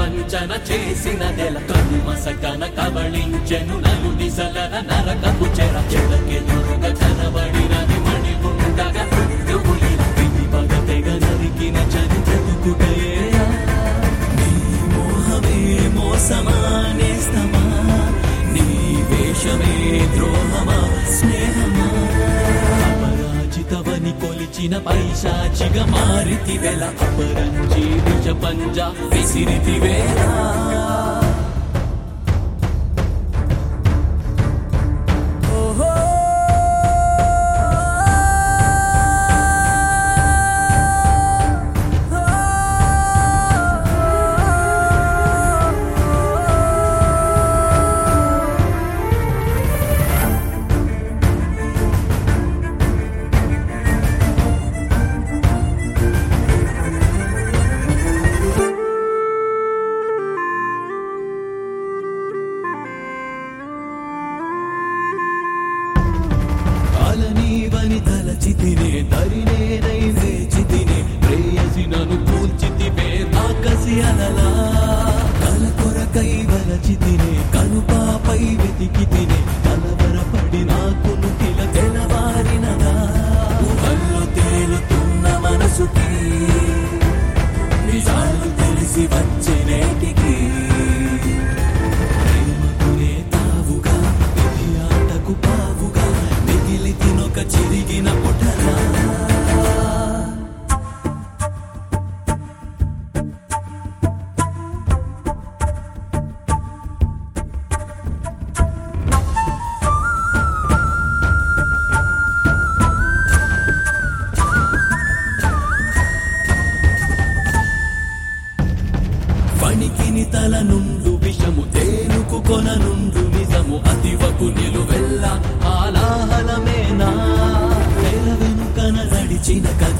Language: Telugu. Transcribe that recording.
వంచన చేసిన నెల కనుమసకన కబళించెను నలు దిశలన నరకపు చెర చెడకెదురుగా కనబడినది మణిగుండగా నువ్వులి విధి పగ తెగ నరికిన చని బ్రతుకుటయేరా నీ మోహమే మోసమా నేస్తమా నీ వేషమే ద్రోహమా స్నేహమా అపరాజితవని కొలిచిన పైశాచిగ మారితి వెల అపరంజి నిజ పంజ విసిరితి వేలా కాలనీవని తలచితినే దరినేనై వేచితినే ప్రేయసి నన్ను కూల్చితివే ఆకసి అలలా కల కొరకై వలచితినే కనుపాపై వెతికితినే కలవరపడి నాకును కిల తెలవారినదా ఊహల్లో తేలుతున్న మనసుకి నిజాలు తెలిసి వచ్చే నేటికి ప్రేమకునే తావుగా విధి ఆటకు పావుగా మిగిలి తినొక చిరిగిన పుటలా వణికిని తల నుండు విషము తేనుకు కొన నుండు నిజము అతివకు నిలువెల్ల ఆలాహలమేనా తెర వెనుకన నడిచిన కథ